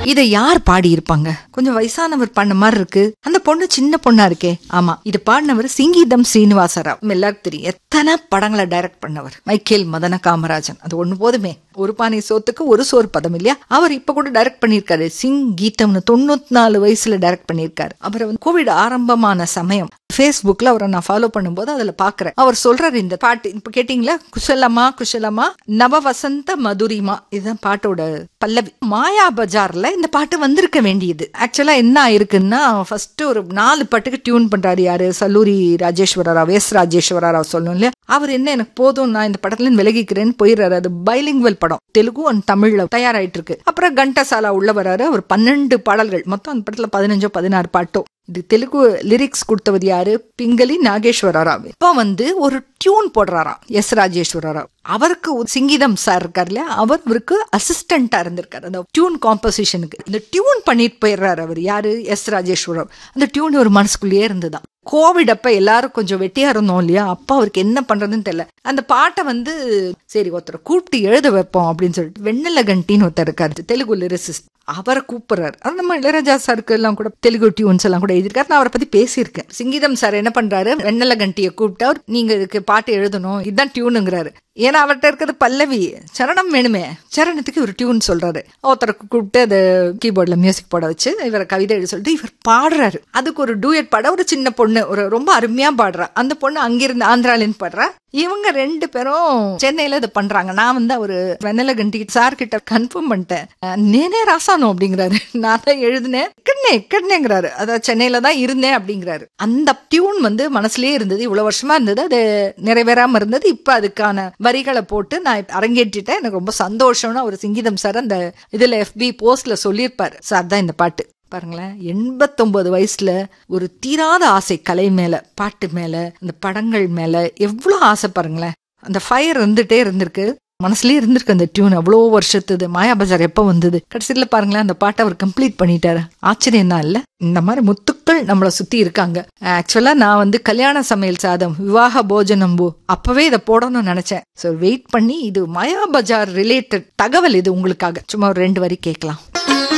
இதை யார் பாடி இருப்பாங்க கொஞ்சம் வயசானவர் பண்ண மாதிரி இருக்கு அந்த பொண்ணு சின்ன பொண்ணா இருக்கே ஆமா இது பாடினவர் சிங்கீதம் சீனிவாச ராவ் நம்ம எல்லாருக்கும் தெரியும் எத்தனை படங்களை டைரக்ட் பண்ணவர் மைக்கேல் மதன காமராஜன் அது ஒண்ணு போதுமே ஒரு பானை சோத்துக்கு ஒரு சோறு பதம் இல்லையா அவர் இப்ப கூட டைரக்ட் பண்ணிருக்காரு சிங் கீதம்னு தொண்ணூத்தி நாலு வயசுல டைரக்ட் பண்ணிருக்காரு அவர் வந்து கோவிட் ஆரம்பமான சமயம் ஃபேஸ்புக்ல அவரை நான் ஃபாலோ பண்ணும்போது அதுல பாக்குறேன் அவர் சொல்றாரு இந்த பாட்டு இப்ப கேட்டீங்களா குஷலமா குஷலமா நவ வசந்த மதுரிமா இதுதான் பாட்டோட பல்லவி மாயா பஜார்ல இந்த பாட்டு வந்திருக்க வேண்டியது ஆக்சுவலா என்ன ஆயிருக்குன்னா ஃபர்ஸ்ட் ஒரு நாலு பாட்டுக்கு டியூன் பண்றாரு யாரு சல்லூரி ராஜேஸ்வர ராவ் எஸ் ராஜேஸ்வர ராவ் சொல்லணும் இல்லையா அவர் என்ன எனக்கு போதும் நான் இந்த படத்துல இருந்து விலகிக்கிறேன்னு போயிடுறாரு அது பைலிங்குவல் படம் தெலுங்கு அண்ட் தமிழ்ல தயாராயிட்டு இருக்கு அப்புறம் கண்டசாலா உள்ள வராரு அவர் பன்னெண்டு பாடல்கள் மொத்தம் அந்த படத்துல பதினஞ்சோ பதினாறு பாட்டோ இது தெலுங்கு லிரிக்ஸ் கொடுத்தவர் யாரு பிங்களி நாகேஸ்வர ராவ் இப்போ வந்து ஒரு டியூன் போடுறாராம் எஸ் ராஜேஸ்வர ராவ் அவருக்கு ஒரு சிங்கீதம் சார் இருக்கார் இல்லையா அவர் அவருக்கு அசிஸ்டண்டா இருந்திருக்காரு அந்த டியூன் காம்போசிஷனுக்கு இந்த டியூன் பண்ணிட்டு போயிடுறாரு அவர் யாரு எஸ் ராஜேஸ்வர ராவ் அந்த டியூன் ஒரு மனசுக்குள்ளேயே இருந்துதான் கோவிட் அப்ப எல்லாரும் கொஞ்சம் வெட்டியா இருந்தோம் இல்லையா அப்ப அவருக்கு என்ன பண்றதுன்னு தெரியல அந்த பாட்டை வந்து சரி ஒருத்தரை கூப்பிட்டு எழுத வைப்போம் அப்படின்னு சொல்லிட்டு வெண்ணல கண்டின்னு ஒருத்தர் இருக்காரு தெலுங்கு லிரிசிஸ்ட் அவரை கூப்பிடுறாரு அது நம்ம இளையராஜா சாருக்கு எல்லாம் கூட தெலுங்கு டியூன்ஸ் எல்லாம் கூட எழுதியிருக்காரு நான் அவரை பத்தி பேசியிருக்கேன் சிங்கீதம் சார் என்ன பண்றாரு வெண்ணல கண்டியை கூப்பிட்டு அவர் நீங்க இதுக்கு பாட்டு எழுதணும் இதுதான் டியூனுங்கிறாரு ஏன்னா அவர்கிட்ட இருக்கிறது பல்லவி சரணம் வேணுமே சரணத்துக்கு ஒரு டியூன் சொல்றாரு ஒருத்தரை கூப்பிட்டு அது கீபோர்ட்ல மியூசிக் போட வச்சு இவரை கவிதை எழுத சொல்லிட்டு இவர் பாடுறாரு அதுக்கு ஒரு டூயட் பாட ஒரு சின்ன பொண்ணு ஒரு ரொம்ப அருமையா பாடுறா அந்த பொண்ணு அங்கிருந்து ஆந்திராலேருந்து பாடுறா இவங்க ரெண்டு பேரும் சென்னையில இதை பண்றாங்க நான் வந்து அவரு வெண்ணல கண்டி சார் கிட்ட கன்ஃபார்ம் பண்ணிட்டேன் நேனே ராசானோ அப்படிங்கிறாரு நான் தான் எழுதினேன் எக்கடனே எக்கடனேங்கிறாரு அதான் சென்னையில தான் இருந்தேன் அப்படிங்கிறாரு அந்த டியூன் வந்து மனசுலயே இருந்தது இவ்வளவு வருஷமா இருந்தது அது நிறைவேறாம இருந்தது இப்ப அதுக்கான வரிகளை போட்டு நான் அரங்கேற்றிட்டேன் எனக்கு ரொம்ப சந்தோஷம்னு ஒரு சிங்கீதம் சார் அந்த இதுல எஃபி போஸ்ட்ல சொல்லியிருப்பாரு சார் தான் இந்த பாட்டு பாருங்களேன் எண்பத்தொன்பது வயசுல ஒரு தீராத ஆசை கலை மேல பாட்டு மேல அந்த படங்கள் மேல எவ்வளவு ஆசை பாருங்களேன் அந்த ஃபயர் இருந்துட்டே இருந்திருக்கு மனசுலயே இருந்திருக்கு அந்த டியூன் அவ்வளோ வருஷத்துது மாயா பஜார் எப்போ வந்தது கடைசியில பாருங்களேன் அந்த பாட்டை அவர் கம்ப்ளீட் பண்ணிட்டாரு ஆச்சரியம் தான் இல்ல இந்த மாதிரி முத்துக்கள் நம்மளை சுத்தி இருக்காங்க ஆக்சுவலா நான் வந்து கல்யாண சமையல் சாதம் விவாக போஜனம்பு அப்பவே இதை போடணும்னு நினைச்சேன் ஸோ வெயிட் பண்ணி இது மாயா பஜார் ரிலேட்டட் தகவல் இது உங்களுக்காக சும்மா ஒரு ரெண்டு வரி கேட்கலாம்